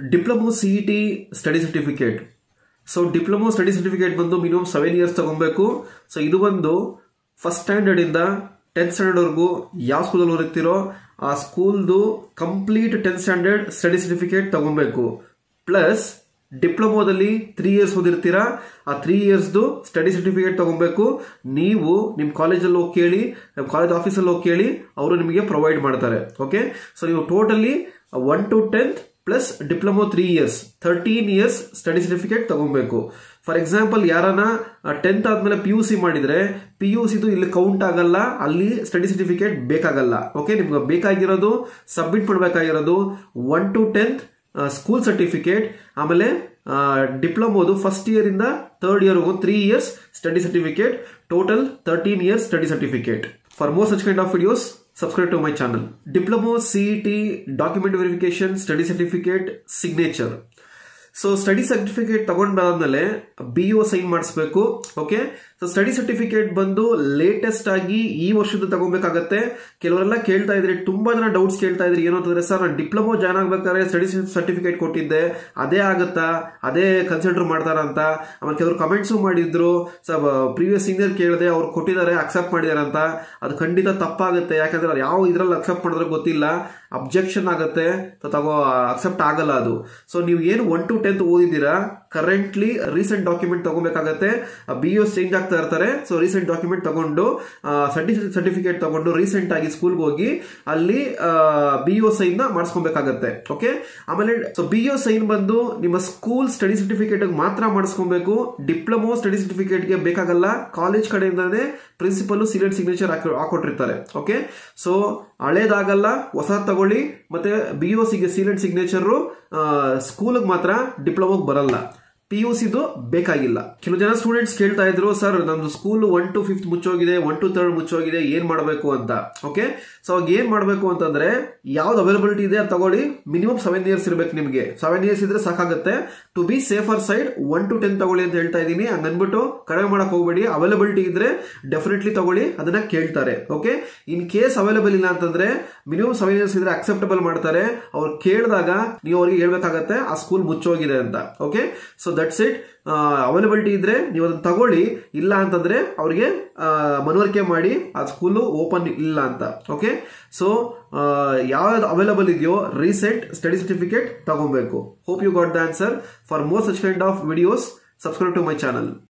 Diploma C E T study certificate so diploma study certificate ಬಂದು minimum seven years ತಗೊಬೇಕು so ಇದು ಬಂದು first standard ಇಂದ tenth standard ವರೆಗೂ ಯಾವ ಸ್ಕೂಲಲ್ಲಿ ಓದುತ್ತೀರೋ ಆ ಸ್ಕೂಲ್ದು complete tenth standard study certificate ತಗೊಬೇಕು ಪ್ಲಸ್ ಡಿಪ್ಲೊಮೋದಲ್ಲಿ ತ್ರೀ ಇಯರ್ಸ್ ಓದಿರ್ತೀರಾ ಆ ತ್ರೀ ಇಯರ್ಸ್ದು ಸ್ಟಡಿ ಸರ್ಟಿಫಿಕೇಟ್ ತಗೊಬೇಕು ನೀವು ನಿಮ್ಮ ಕಾಲೇಜಲ್ಲಿ ಹೋಗಿ ಕೇಳಿ ನಿಮ್ಮ ಕಾಲೇಜ್ ಆಫೀಸಲ್ಲಿ ಹೋಗಿ ಕೇಳಿ ಅವರು ನಿಮಗೆ ಪ್ರೊವೈಡ್ ಮಾಡ್ತಾರೆ ಓಕೆ ಸೊ ನೀವು totally one two tenth plus diploma three years thirteen years study certificate ತಗೊಬೇಕು ಫಾರ್ ಎಕ್ಸಾಂಪಲ್ ಯಾರನ್ನ ಟೆಂತ್ ಆದ್ಮೇಲೆ ಪಿ ಯು ಸಿ ಮಾಡಿದ್ರೆ ಪಿ ಯು ಸಿದು ಇಲ್ಲಿ ಕೌಂಟ್ ಆಗಲ್ಲ ಅಲ್ಲಿ ಸ್ಟಡಿ ಸರ್ಟಿಫಿಕೇಟ್ ಬೇಕಾಗಲ್ಲ ಓಕೆ ನಿಮ್ಗೆ ಬೇಕಾಗಿರೋದು ಸಬ್ಮಿಟ್ ಮಾಡಬೇಕಾಗಿರೋದು one two tenth school certificate ಆಮೇಲೆ ಡಿಪ್ಲೊಮೋದು ಫಸ್ಟ್ ಇಯರ್ ಇಂದ ಥರ್ಡ್ ಇಯರ್ಗೂ three years study certificate total thirteen years study certificate for more such kind of videos subscribe to my channel. Diploma CET document verification study certificate signature. So study certificate ತಗೊಂಡಾದ್ಮೇಲೆ B O sign ಮಾಡಿಸ್ಬೇಕು okay so study certificate ಬಂದು latest ಆಗಿ ಈ ವರ್ಷದ ತಗೋಬೇಕಾಗತ್ತೆ ಕೆಲವರೆಲ್ಲ ಕೇಳ್ತಾ ಇದ್ರಿ ತುಂಬಾ ಜನ ಡೌಟ್ಸ್ ಕೇಳ್ತಾ ಇದ್ರಿ ಏನು ಅಂತಂದ್ರೆ ಸರ್ ನಾನು ಡಿಪ್ಲೊಮೋ ಜಾಯ್ನ್ ಆಗ್ಬೇಕಾದ್ರೆ ಸ್ಟಡಿ ಸರ್ಟಿಫಿಕೇಟ್ ಕೊಟ್ಟಿದ್ದೆ ಅದೇ ಆಗುತ್ತಾ ಅದೇ ಕನ್ಸಿಡರ್ ಮಾಡ್ತಾರ ಅಂತ ಆಮೇಲೆ ಕೆಲವರು ಕಮೆಂಟ್ಸು ಮಾಡಿದ್ರು ಸರ್ ಪ್ರೀವಿಯಸ್ ಸೀನಿಯರ್ ಕೇಳಿದೆ ಅವ್ರು ಕೊಟ್ಟಿದ್ದಾರೆ ಅಕ್ಸೆಪ್ಟ್ ಮಾಡಿದಾರೆ ಅಂತ ಅದು ಖಂಡಿತ ತಪ್ಪಾಗುತ್ತೆ ಯಾಕಂದ್ರೆ ಯಾವ ಇದ್ರಲ್ಲಿ ಅಕ್ಸೆಪ್ಟ್ ಮಾಡಿದ್ರೆ ಗೊತ್ತಿಲ್ಲ ಅಬ್ಜೆಕ್ಷನ್ ಆಗುತ್ತೆ ತಗೋ ಅಕ್ಸೆಪ್ಟ್ ಆಗಲ್ಲ ಅದು ಸೊ ನೀವು ಏನು ಒನ್ ಟು ಟೆಂತ್ ಓದಿದ್ದೀರಾ ಕರೆಂಟ್ಲಿ ರೀಸೆಂಟ್ ಡಾಕ್ಯುಮೆಂಟ್ ತಗೋಬೇಕಾಗತ್ತೆ ಬಿ ಎಸ್ ಚೇಂಜ್ ಆಗ್ತಾ ಇರ್ತಾರೆ ಸೊ ರೀಸೆಂಟ್ ಡಾಕ್ಯುಮೆಂಟ್ ತಗೊಂಡು ಸರ್ಟಿಫಿಕೇಟ್ ತಗೊಂಡು ರೀಸೆಂಟ್ ಆಗಿ ಸ್ಕೂಲ್ಗೆ ಹೋಗಿ ಅಲ್ಲಿ ಬಿ ಒ ಸೈನ್ ನ ಮಾಡಿಸ್ಕೊಬೇಕಾಗತ್ತೆ ಓಕೆ ಆಮೇಲೆ ಸೊ ಬಿ ಒ ಸೈನ್ ಬಂದು ನಿಮ್ಮ ಸ್ಕೂಲ್ ಸ್ಟಡಿ ಸರ್ಟಿಫಿಕೇಟ್ ಮಾತ್ರ ಮಾಡಿಸ್ಕೊಬೇಕು ಡಿಪ್ಲೊಮೋ ಸ್ಟಡಿ ಸರ್ಟಿಫಿಕೇಟ್ಗೆ ಬೇಕಾಗಲ್ಲ ಕಾಲೇಜ್ ಕಡೆಯಿಂದಾನೇ ಪ್ರಿನ್ಸಿಪಲ್ ಸೀನಿಯರ್ ಸಿಗ್ನೇಚರ್ ಹಾಕೊಟ್ಟಿರ್ತಾರೆ ಓಕೆ ಸೊ ಹಳೇದಾಗಲ್ಲ ಹೊಸ ತಗೊಳ್ಳಿ ಮತ್ತೆ ಬಿ ಒ ಸಿಗೆ ಸೀಲೆಂಟ್ ಸಿಗ್ನೇಚರ್ ಸ್ಕೂಲ್ಗೆ ಮಾತ್ರ ಡಿಪ್ಲೊಮೋಗೆ ಬರಲ್ಲ ಪಿ ಯು ಸಿದು ಬೇಕಾಗಿಲ್ಲ ಕೆಲವು ಜನ ಸ್ಟೂಡೆಂಟ್ಸ್ ಕೇಳ್ತಾ ಇದ್ರು ಸರ್ ನಮ್ದು ಸ್ಕೂಲ್ ಒನ್ ಟು ಫಿಫ್ತ್ ಮುಚ್ಚೋಗಿದೆ ಒನ್ ಟು ಥರ್ಡ್ ಮುಚ್ಚೋಗಿದೆ ಏನ್ ಮಾಡಬೇಕು ಅಂತ ಓಕೆ ಸೊ ಅವಾಗ ಏನ್ ಮಾಡಬೇಕು ಅಂತಂದ್ರೆ ಯಾವ್ದು ಅವೈಲಬಿಲಿಟಿ ಇದೆ ಅದು ತಗೊಳ್ಳಿ ಮಿನಿಮಮ್ ಸೆವೆನ್ ಇಯರ್ಸ್ ಇರಬೇಕು ನಿಮಗೆ ಸೆವೆನ್ ಇಯರ್ಸ್ ಇದ್ರೆ ಸಾಕಾಗುತ್ತೆ to be safer side one two ten ತಗೊಳ್ಳಿ ಅಂತ ಹೇಳ್ತಾ ಇದ್ದೀನಿ ಹಂಗನ್ಬಿಟ್ಟು ಕಡಿಮೆ ಮಾಡಕ್ ಹೋಗ್ಬೇಡಿ ಅವೈಲಬಿಲಿಟಿ ಇದ್ರೆ ಡೆಫಿನೆಟ್ಲಿ ತಗೊಳ್ಳಿ ಅದನ್ನ ಕೇಳ್ತಾರೆ ಓಕೆ ಇನ್ ಕೇಸ್ ಅವೈಲಬಲ್ ಇಲ್ಲ ಅಂತಂದ್ರೆ ಮಿನಿಮಮ್ ಸೆವೆನ್ ಇಯರ್ಸ್ ಇದ್ರೆ ಅಕ್ಸೆಪ್ಟಬಲ್ ಮಾಡ್ತಾರೆ ಅವ್ರು ಕೇಳಿದಾಗ ನೀವು ಅವ್ರಿಗೆ ಹೇಳ್ಬೇಕಾಗತ್ತೆ ಆ ಸ್ಕೂಲ್ ಮುಚ್ಚೋಗಿದೆ ಅಂತ okay so that's it availability ಇದ್ರೆ ನೀವು ಅದನ್ನ ತಗೊಳ್ಳಿ ಇಲ್ಲ ಅಂತಂದ್ರೆ ಅವ್ರಿಗೆ ಮನವರಿಕೆ ಮಾಡಿ ಆ ಸ್ಕೂಲು ಓಪನ್ ಇಲ್ಲ ಅಂತ ಓಕೆ ಸೊ ಯಾವ್ದು ಅವೈಲಬಲ್ ಇದೆಯೋ ರೀಸೆಂಟ್ ಸ್ಟಡಿ ಸರ್ಟಿಫಿಕೇಟ್ ತಗೊಬೇಕು hope you got the answer for more such kind of videos subscribe to my channel